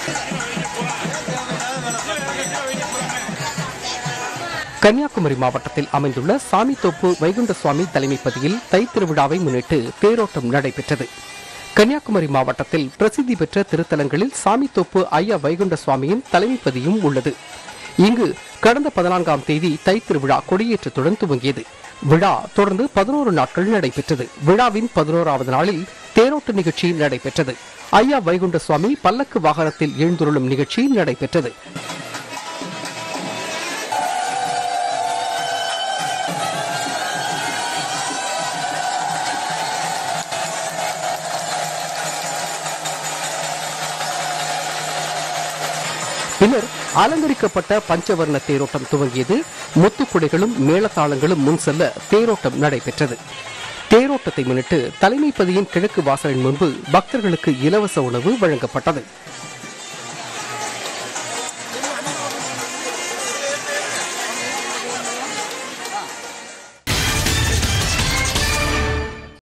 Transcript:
கன்னியாகுமரி மாவட்டத்தில் அமைந்துள்ள சாமித்தோப்பு வைகுண்ட சுவாமி தலைமைப்பதியில் தை திருவிழாவை முன்னிட்டு தேரோட்டம் நடைபெற்றது கன்னியாகுமரி மாவட்டத்தில் பிரசித்தி பெற்ற திருத்தலங்களில் சாமித்தோப்பு ஐயா வைகுண்ட சுவாமியின் தலைமைப்பதியும் உள்ளது இங்கு கடந்த பதினான்காம் தேதி தை திருவிழா கொடியேற்றத்துடன் துவங்கியது விழா தொடர்ந்து பதினோரு நாட்கள் நடைபெற்றது விழாவின் பதினோராவது நாளில் தேரோட்ட நிகழ்ச்சி நடைபெற்றது ஐயா வைகுண்ட சுவாமி பல்லக்கு வாகனத்தில் எழுந்துருளும் நிகழ்ச்சி நடைபெற்றது பின்னர் அலங்கரிக்கப்பட்ட பஞ்சவர்ண தேரோட்டம் துவங்கியது முத்துக்குடைகளும் மேளதாளங்களும் முன் செல்ல தேரோட்டம் நடைபெற்றது தேரோட்டத்தை முன்னிட்டு தலைமைப்பதியின் கிழக்கு வாசலின் முன்பு பக்தர்களுக்கு இலவச உணவு வழங்கப்பட்டது